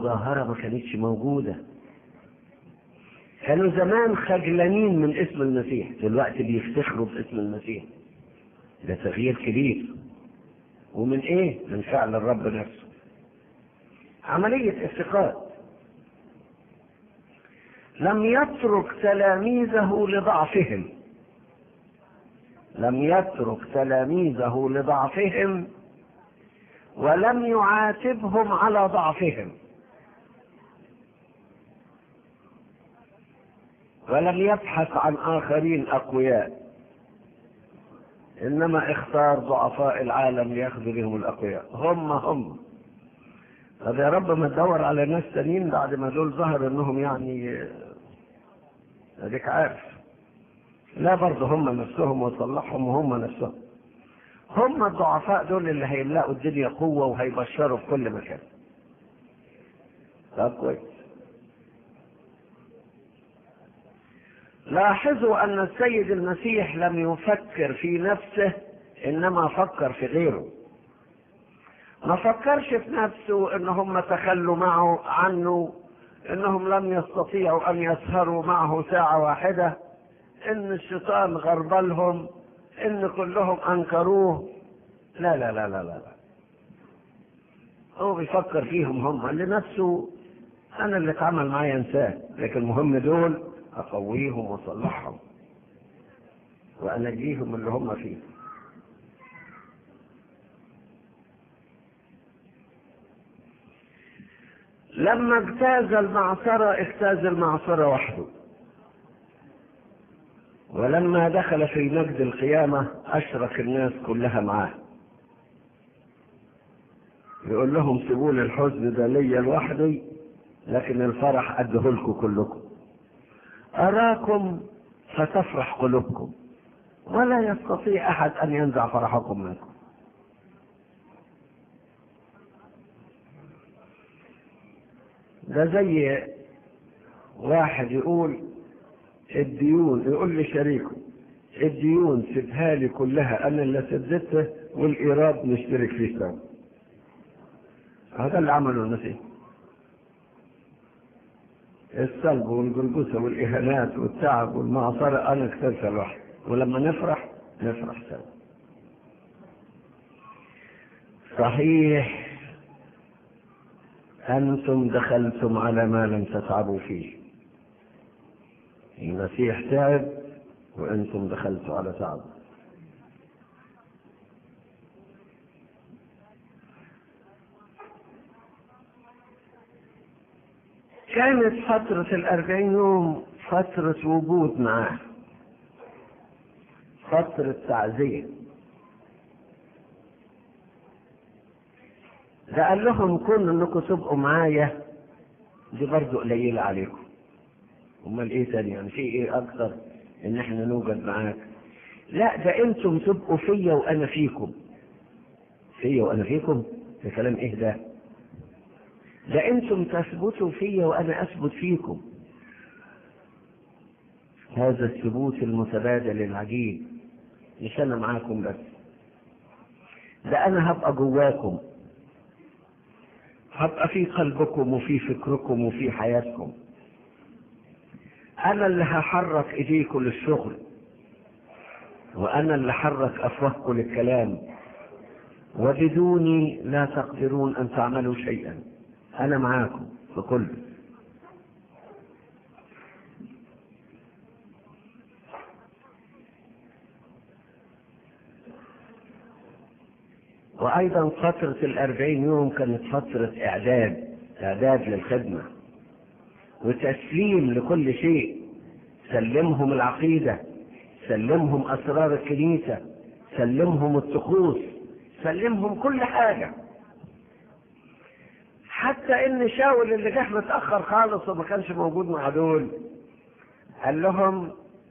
المجاهرة ما كانتش موجودة كانوا زمان خجلانين من اسم المسيح دلوقتي بيفتخروا باسم المسيح ده تغيير كبير ومن ايه من فعل الرب نفسه عملية افتقاد لم يترك تلاميذه لضعفهم لم يترك تلاميذه لضعفهم ولم يعاتبهم على ضعفهم ولم يبحث عن آخرين أقوياء إنما اختار ضعفاء العالم ليأخذ بهم الأقوياء هم هم طب يا رب ما تدور على ناس تانيين بعد ما دول ظهر انهم يعني اديك عارف لا برضه هم نفسهم وصلحهم وهم نفسهم هم الضعفاء دول اللي هيملأوا الدنيا قوة وهيبشروا في كل مكان طب كويس لاحظوا أن السيد المسيح لم يفكر في نفسه إنما فكر في غيره ما فكرش في نفسه ان هم تخلوا معه عنه انهم لم يستطيعوا ان يسهروا معه ساعة واحدة ان الشيطان غربلهم ان كلهم انكروه لا لا لا لا لا, لا. هو بيفكر فيهم هم لنفسه انا اللي اتعمل معايا انساه لكن المهم دول اقويهم واصلحهم وانجيهم اللي هم فيه لما اجتاز المعصرة اجتاز المعصرة وحده ولما دخل في مجد القيامة أشرك الناس كلها معاه يقول لهم سيبوا لي الحزن ده ليا لوحدي لكن الفرح أدهلكم كلكم أراكم فتفرح قلوبكم ولا يستطيع أحد أن ينزع فرحكم منكم ده زي واحد يقول الديون يقول لشريكه الديون سيبها لي كلها انا اللي سددته والايراد نشترك فيه سوا هذا اللي عمله المسيح السلب والجلجسة والإهانات والتعب والمعصرة أنا اكترت لوحدي ولما نفرح نفرح سوا صحيح أنتم دخلتم على ما لم تتعبوا فيه المسيح تعب وأنتم دخلتوا على تعب كانت فترة الأربعين يوم فترة وجود معاه فترة تعزية ده قال لهم كون انكم تبقوا معايا دي برضه قليلة عليكم امال ايه تاني يعني في ايه اكتر ان احنا نوجد معاك لا ده انتم تبقوا فيا وانا فيكم فيا وانا فيكم ده كلام ايه ده ده انتم تثبتوا فيا وانا اثبت فيكم هذا الثبوت المتبادل العجيب مش انا معاكم بس ده انا هبقى جواكم هبقى في قلبكم وفي فكركم وفي حياتكم انا اللي هحرك ايديكم للشغل وانا اللي حرك افواهكم للكلام وبدوني لا تقدرون ان تعملوا شيئا انا معاكم في كل وأيضا فترة الأربعين يوم كانت فترة إعداد إعداد للخدمة وتسليم لكل شيء سلمهم العقيدة سلمهم أسرار الكنيسة سلمهم الطقوس سلمهم كل حاجة حتى إن شاول اللي جه متأخر خالص وما كانش موجود مع دول قال لهم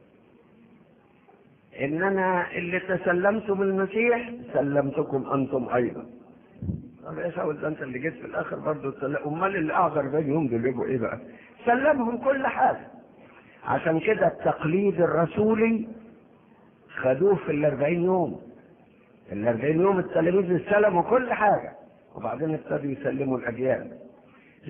ان انا اللي تسلمتم المسيح سلمتكم انتم ايضا طب يا شاول ده انت اللي جيت في الاخر برضه تسلم امال اللي اعذر بينهم دول يبقوا ايه بقى سلمهم كل حاجه عشان كده التقليد الرسولي خدوه في الاربعين يوم الاربعين يوم التلاميذ استلموا كل حاجه وبعدين ابتدوا يسلموا الاجيال